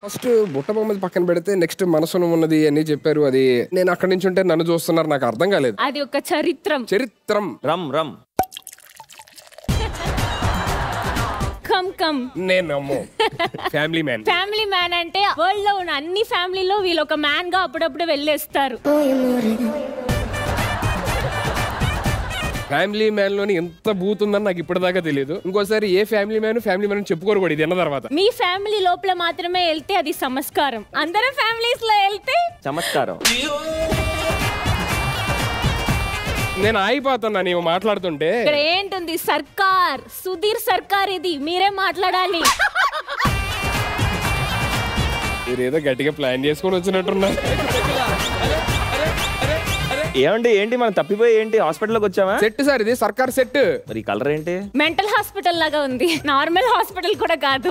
first బుట్ట బొమ్మ పక్కన పెడితే నెక్స్ట్ మనసును ఉన్నది అని చెప్పారు అది నేను అక్కడి నుంచి ఉంటే నన్ను చూస్తున్నారు నాకు అర్థం కాలేదు అది ఒక చరిత్రం చరిత్రం రమ్ రమ్ కమ్ కమ్ నేను అమ్మో ఫ్యామిలీ మ్యాన్ ఫ్యామిలీ మ్యాన్ అంటే వరల్డ్ లో ఉన్న అన్ని ఫ్యామిలీలో వీళ్ళు ఒక మ్యాన్ గా అప్పుడప్పుడు వెళ్ళేస్తారు ఫ్యామిలీ మ్యాన్ లోని ఎంత బూత్ ఉందని నాకు ఇప్పటిదాకా తెలియదు ఇంకోసారి ఏ ఫ్యామిలీ మ్యాన్ ఫ్యామిలీ మ్యాన్ చెప్పుకోరు కూడా ఇది అన్న తర్వాత మీ ఫ్యామిలీ లోపల మాత్రమే వెళ్తే అది సంస్కారం అందరం ఫ్యామిలీస్ లో వెళ్తే చమత్కారం నేను ఆగిపోతున్నా నీవు మాట్లాడుతుంటే ఇక్కడ ఏంటుంది సర్కార్ సుధీర్ సర్కార్ ఇది మీరే మాట్లాడాలి మీరు ఏదో గట్టిగా ప్లాన్ చేసుకొని వచ్చినట్టున్నారు ఏమండి ఏంటి మనం తప్పిపోయి ఏంటి హాస్పిటల్కి వచ్చామా సెట్ సార్ ఇది సర్కార్ సెట్ మరి కలర్ ఏంటి మెంటల్ హాస్పిటల్ లాగా ఉంది నార్మల్ హాస్పిటల్ కూడా కాదు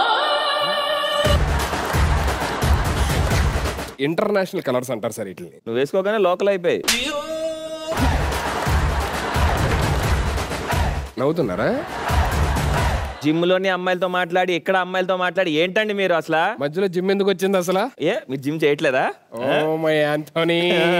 ఇంటర్నేషనల్ కలర్స్ అంటారు సార్ వీటిని నువ్వు వేసుకోగానే లోకల్ అయిపోయి నవ్వుతున్నారా జిమ్ లోని అమ్మాయిలతో మాట్లాడి ఇక్కడ అమ్మాయిలతో మాట్లాడి ఏంటండి మీరు అసలు మధ్యలో జిమ్ ఎందుకు వచ్చింది అసలు ఏ మీరు జిమ్ చేయట్లేదా ఓ మై ఆంటోనీ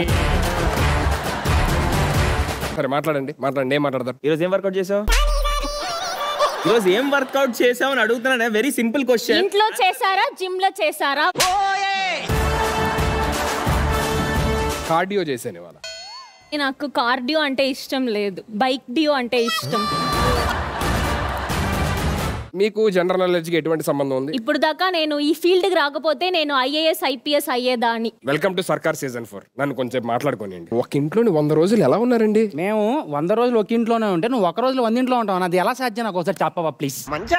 సరే మాట్లాడండి మాట్లాడండి ఏం మాట్లాడతారు ఈరోజు ఏం వర్కౌట్ చేసావు ఈరోజు ఏం వర్కౌట్ చేసావు అని అడుగుతున్నానే వెరీ సింపుల్ క్వశ్చన్ ఇంట్లో చేశారా జిమ్ లో చేశారా కార్డియో చేశాను ఇవాళ నాకు కార్డియో అంటే ఇష్టం లేదు బైక్ డియో అంటే ఇష్టం మీకు జనరల్ నాలెడ్జ్కి ఎటువంటి సంబంధం ఉంది ఇప్పుడు దాకా నేను ఈ ఫీల్డ్ కి రాకపోతే నేను ఐఏఎస్ ఐపీఎస్ అయ్యేదాన్ని welcome to Sarkar season four నన్ను కొంచెం మాట్లాడుకోనియండి ఒక ఇంట్లోని వంద రోజులు ఎలా ఉన్నారండి మేము వంద రోజులు ఒక ఇంట్లోనే ఉంటే నువ్వు ఒక రోజులు వంద ఇంట్లో ఉంటావు అది ఎలా సాధ్యం నాకు ఒకసారి చెప్పవా ప్లీజ్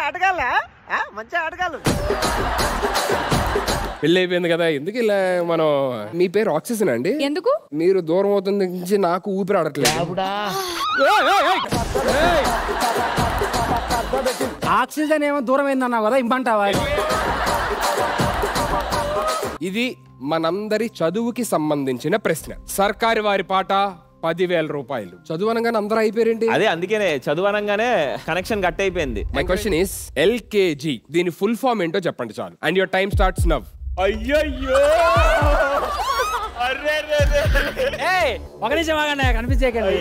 పెళ్ళి అయిపోయింది కదా ఎందుకు ఇలా మనం మీ పేరు ఆక్సిజన్ అండి ఎందుకు మీరు దూరం అవుతుంది నుంచి నాకు ఊపిరి ఆడట్లేదు ఆక్సిజన్ ఏమో దూరం అయిందన్నావు కదా ఇంపంటావా ఇది మనందరి చదువుకి సంబంధించిన ప్రశ్న సర్కారు వారి పాట పదివేల రూపాయలు చదువు అనగానే అందరూ అయిపోయారేంటి అదే అందుకేనే చదువు అనగానే కనెక్షన్ కట్ అయిపోయింది మై క్వశ్చన్ ఇస్ ఎల్కేజీ దీని ఫుల్ ఫామ్ ఏంటో చెప్పండి చాలు and your time starts now అయ్యయ్యో ఒక నిమిషం ఆగండి కనిపించేకండి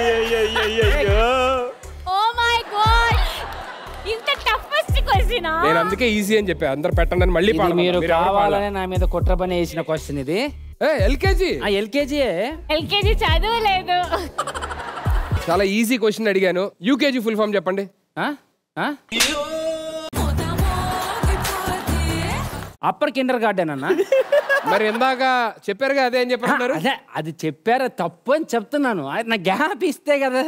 ఓ మై గాడ్ ఇంత టఫెస్ట్ క్వశ్చన్ నేను అందుకే ఈజీ అని చెప్పా అందరు పెట్టండి అని మళ్ళీ ఇది మీరు కావాలనే నా మీద కుట్ర పని వేసిన క్వశ్చన్ ఇది ఎల్కేజీ ఆ ఎల్కేజీ ఎల్కేజీ చదవలేదు చాలా ఈజీ క్వశ్చన్ అడిగాను యూకేజీ ఫుల్ ఫామ్ చెప్పండి అప్పర్ కిండర్ గార్డెన్ అన్న మరి ఇందాక చెప్పారుగా అదే అని చెప్పారు అదే అది చెప్పారా తప్పు అని చెప్తున్నాను అది నా గ్యాప్ ఇస్తే కదా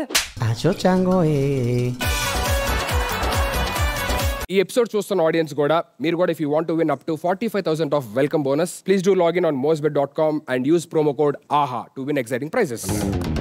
ఈ ఎపిసోడ్ చూస్తున్న ఆడియన్స్ కూడా మీరు కూడా if you want win up to forty five thousand of welcome bonus please do login on Mostbet dot com and use promo code ఆహా టు విన్ ఎక్సైటింగ్ ప్రైజెస్